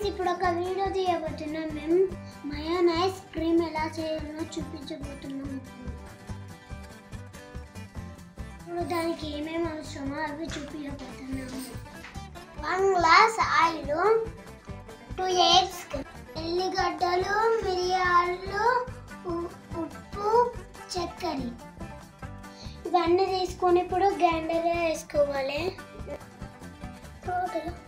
Friends ఇప్పుడు ఒక video తీయబోతున్నాం మేము మయోనైస్ క్రీమ్ ఎలా చేయాలో చూపించబోతున్నాం ఇప్పుడు. ఇప్పుడు దానికి ఏమేమి అవసరమో అవి చూపించబోతున్నాము one glass oil two eggs ఎల్లిగడ్డలు మిరియాలు ఉ- ఉప్పు చక్కెర ఇవన్నీ తీసుకొని ఇప్పుడు గ్రైండర్ వేసుకోవాలి టోటల్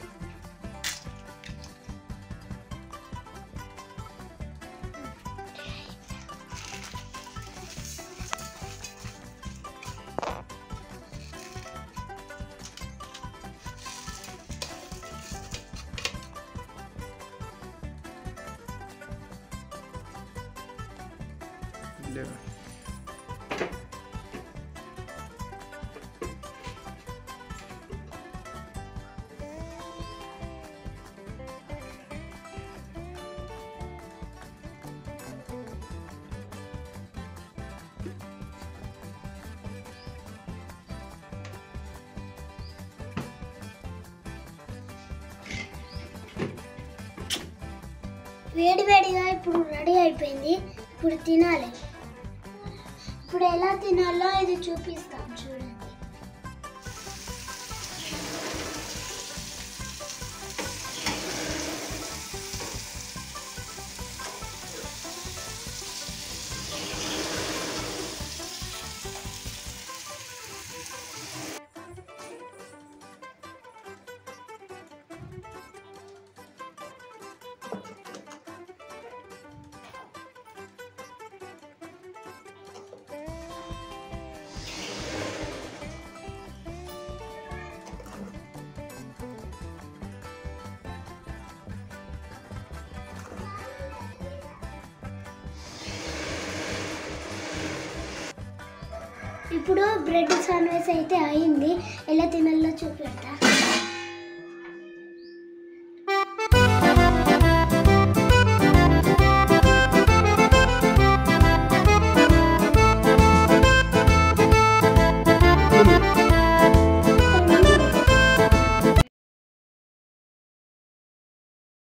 లేవు వేడి వేడిగా ఇప్పుడు రెడీ అయిపోయింది ఇప్పుడు తినాలి ఇప్పుడు ఎలా తినాలో ఇది చూపిస్తాం చూడండి ఇప్పుడు బ్రెడ్ శాండ్విచ్ అయితే అయింది ఎలా తినాలో చూపెడతా